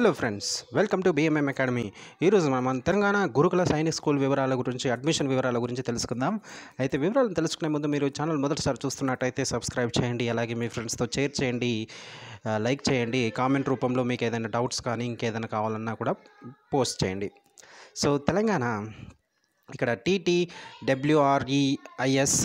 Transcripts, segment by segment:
hello friends welcome to BMM academy ఈరోజు మనం తెలంగాణ గురుకుల సైనిక్ స్కూల్ వివరాల గురించి అడ్మిషన్ వివరాల గురించి తెలుసుకుందాం అయితే వివరాలను తెలుసుకునే ముందు మీరు ఛానల్ మొదటిసారి చూస్తున్నట్టయితే సబ్స్క్రైబ్ చేయండి అలాగే మీ ఫ్రెండ్స్తో షేర్ చేయండి ఆ, లైక్ చేయండి కామెంట్ రూపంలో మీకు ఏదైనా డౌట్స్ కానీ ఇంకేదైనా కావాలన్నా కూడా పోస్ట్ చేయండి సో తెలంగాణ ఇక్కడ టీటీ డబ్ల్యూఆర్ఈఐఎస్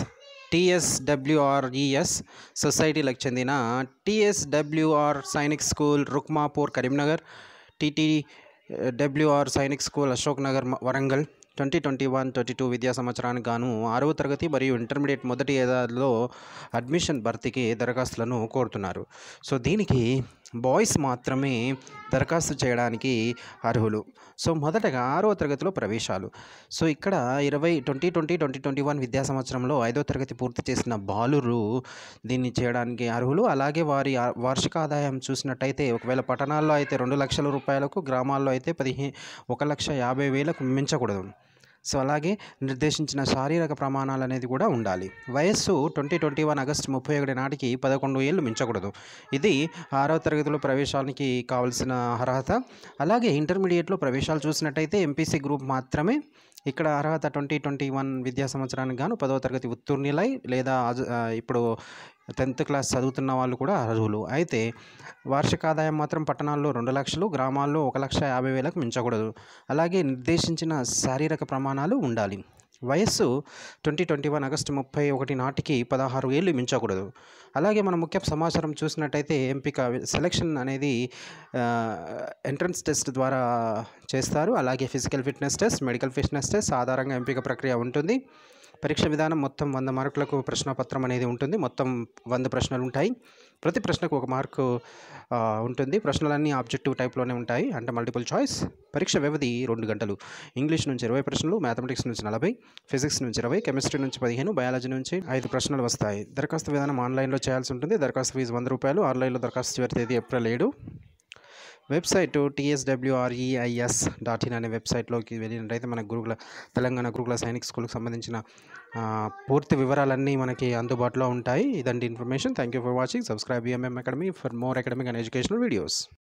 టిఎస్డబ్ల్యూఆర్ఈఎస్ సొసైటీలకు చెందిన TSWR Sainik school Rukmapur Karimnagar TT WR Sainik school Ashok Nagar మ- Warangal twenty twenty one twenty two విద్యా సంవత్సరానికి గాను ఆరవ తరగతి మరియు ఇంటర్మీడియట్ మొదటి ఏడాదిలో అడ్మిషన్ భర్తీకి దరఖాస్తులను కోరుతున్నారు సో దీనికి బాయ్స్ మాత్రమే దరఖాస్తు చేయడానికి అర్హులు సో మొదటగా ఆరవ తరగతిలో ప్రవేశాలు సో ఇక్కడ ఇరవై twenty twenty twenty twenty one విద్యా సంవత్సరంలో ఐదో తరగతి పూర్తి చేసిన బాలురు దీన్ని చేయడానికి అర్హులు అలాగే వారి ఆ- వార్షిక ఆదాయం చూసినట్టయితే ఒకవేళ పట్టణాల్లో అయితే రెండు లక్షల రూపాయలకు గ్రామాల్లో అయితే పదిహే ఒక లక్ష యాభై వేలకు మించకూడదు సో అలాగే నిర్దేశించిన శారీరక ప్రమాణాలు అనేది కూడా ఉండాలి వయస్సు ట్వంటీ ట్వంటీ వన్ ఆగస్టు ముప్పై ఒకటి నాటికి పదకొండు ఏళ్ళు మించకూడదు ఇది ఆరవ తరగతిలో ప్రవేశానికి కావాల్సిన అర్హత అలాగే ఇంటర్మీడియట్లో ప్రవేశాలు చూసినట్టయితే ఎంపీసీ గ్రూప్ మాత్రమే ఇక్కడ అర్హత ట్వంటీ ట్వంటీ వన్ విద్యా సంవత్సరానికి గాను పదవ తరగతి ఉత్తీర్ణులై లేదా అజ- ఆ, ఇప్పుడు టెన్త్ క్లాస్ చదువుతున్న వాళ్ళు కూడా అర్హులు అయితే వార్షిక ఆదాయం మాత్రం పట్టణాల్లో రెండు లక్షలు గ్రామాల్లో ఒక లక్ష యాభై వేలకు మించకూడదు అలాగే నిర్దేశించిన శారీరక ప్రమాణాలు ఉండాలి వయస్సు ట్వంటీ ట్వంటీ వన్ ఆగస్టు ముప్పై ఒకటి నాటికి పదహారు ఏళ్ళు మించకూడదు అలాగే మనం ముఖ్య సమాచారం చూసినట్టయితే ఎంపిక సెలక్షన్ అనేది ఎంట్రన్స్ టెస్ట్ ద్వారా చేస్తారు అలాగే physical fitness test medical fitness test ఆధారంగా ఎంపిక ప్రక్రియ ఉంటుంది పరీక్ష విధానం మొత్తం వంద మార్కులకు ప్రశ్నపత్రం అనేది ఉంటుంది మొత్తం వంద ప్రశ్నలు ఉంటాయి ప్రతి ప్రశ్నకు ఒక మార్కు ఆ, ఉంటుంది ప్రశ్నలన్నీ ఆబ్జెక్టివ్ టైప్లోనే ఉంటాయి అంటే మల్టిపుల్ చాయిస్ పరీక్ష వ్యవధి రెండు గంటలు ఇంగ్లీష్ నుంచి ఇరవై ప్రశ్నలు మ్యాథమెటిక్స్ నుంచి నలభై ఫిజిక్స్ నుంచి ఇరవై కెమిస్ట్రీ నుంచి పదిహేను బయాలజీ నుంచి ఐదు ప్రశ్నలు వస్తాయి దరఖాస్తు విధానం ఆన్లైన్లో చేయాల్సి ఉంటుంది దరఖాస్తు ఫీజు వంద రూపాయలు ఆన్లైన్లో దరఖాస్తు చివరి తేదీ ఏప్రిల్ ఏడు వెబ్సైట్ టీఎస్డబ్ల్యూఆర్ఈఐఎస్ డాట్ ఇన్ అనే వెబ్సైట్లోకి వెళ్ళినట్టయితే మన గురుకుల తెలంగాణ గురుకుల సైనిక్ స్కూల్కి సంబంధించిన ఆ, పూర్తి వివరాలన్నీ మనకి అందుబాటులో ఉంటాయి ఇదండి information thank you for watching subscribe BMM academy for more academic and educational videos